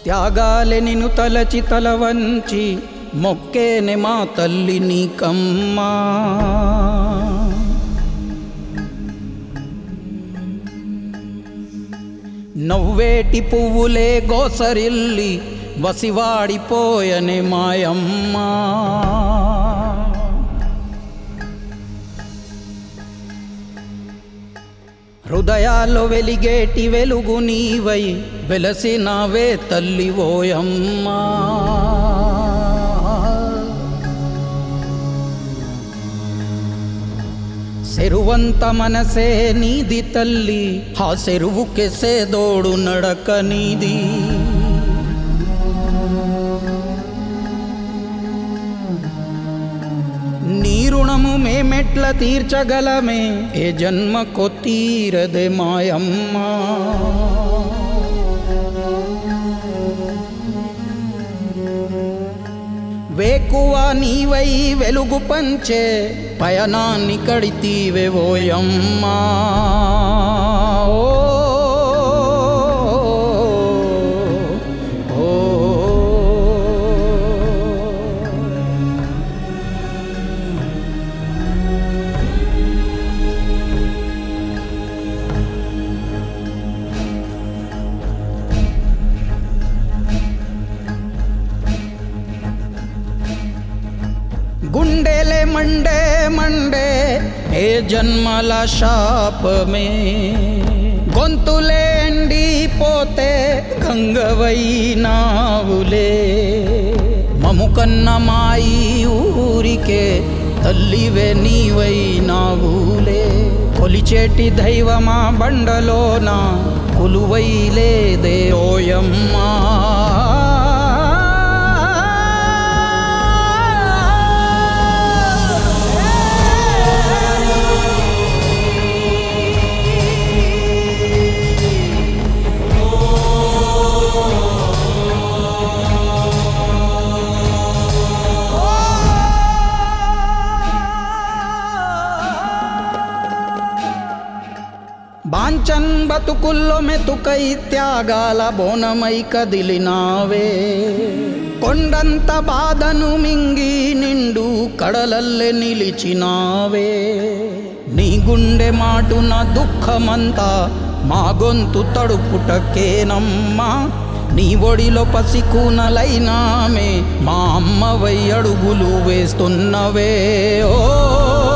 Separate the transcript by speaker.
Speaker 1: త్యాగాలె నిను తలచి తల వంచి మొక్కేనె మా తల్లి నీకమ్మా నవ్వేటి పువ్వులే గోసరిల్లి వసివాడిపోయనే మాయమ్మా హృదయాల్లో వెలిగేటి వెలుగు నీవై వెలసినవే తల్లి ఓయమ్మా సెరువంత మనసే నీది తల్లి ఆ సెరువుకెసే దోడు నడక నీది నీ రుణము మేమెట్ల తీర్చగలమే ఏ జన్మకో తీరదే మాయమ్మా వేకువ నీవై వెలుగు పంచే పయనాన్ని కడితీవే ఓయమ్మా ఓ, ఓ, ఓ. గుండెలే మండే మండే ఏ జన్మల శాపమే గొంతులే ఎండిపోతే గంగవై నావులే మము కన్న మాయి ఊరికే తల్లివే నీవై నావులే కొలిచేటి దైవమా బండలోన కొలువై లేదే ఓయమ్మా బాంచన్ బతుకుల్లో మెతుకై త్యాగాల బోనమై కదిలినావే కొండంత బాధను మింగి నిండు కడలల్లె నిలిచినావే నీ గుండె మాటున దుఃఖమంతా మా గొంతు తడుపుటకేనమ్మా నీ ఒడిలో పసికూనలైనామే మా అమ్మవై అడుగులు వేస్తున్నవే ఓ